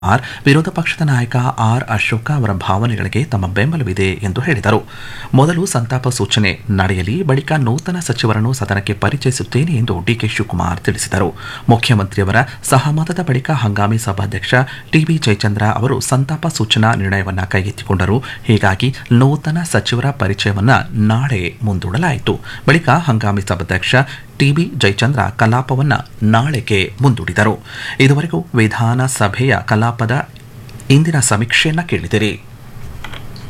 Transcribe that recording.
R ವಿರೋಧ ಪಕ್ಷದ ನಾಯಕ ಆರ್ ಅಶೋಕ ಅವರ ಭಾವನೆಗಳಿಗೆ ತಮ್ಮ ಬೆಂಬಲವಿದೆ ಎಂದು ಹೇಳಿದರು ಮೊದಲು ಸಂತಾಪ ಸೂಚನೆ ನಡೆಯಲಿ ಬಳಿಕ ನೂತನ ಸಚಿವರನ್ನು ಸದನಕ್ಕೆ ಪರಿಚಯಿಸುತ್ತೇನೆ ಎಂದು ಡಿಕೆ ಶಿವಕುಮಾರ್ ತಿಳಿಸಿದರು ಮುಖ್ಯಮಂತ್ರಿಯವರ ಸಹಮತದ ಬಳಿಕ ಹಂಗಾಮಿ ಸಭಾಧ್ಯಕ್ಷ ಟಿಬಿ ಜಯಚಂದ್ರ ಅವರು ಸಂತಾಪ ಸೂಚನಾ ನಿರ್ಣಯವನ್ನ ಕೈಗೆತ್ತಿಕೊಂಡರು ಹೀಗಾಗಿ ನೂತನ ಸಚಿವರ ಪರಿಚಯವನ್ನ ನಾಳೆ ಮುಂದೂಡಲಾಯಿತು ಬಳಿಕ ಹಂಗಾಮಿ ಸಭಾಧ್ಯಕ್ಷ ಟಿಬಿ ಜಯಚಂದ್ರ ಕಲಾಪವನ್ನ ನಾಳೆಗೆ ಮುಂದೂಡಿದರು ಇದುವರೆಗೂ ವಿಧಾನಸಭೆಯ ಕಲಾಪದ ಇಂದಿನ ಸಮೀಕ್ಷೆಯನ್ನ ಕೇಳಿದಿರಿ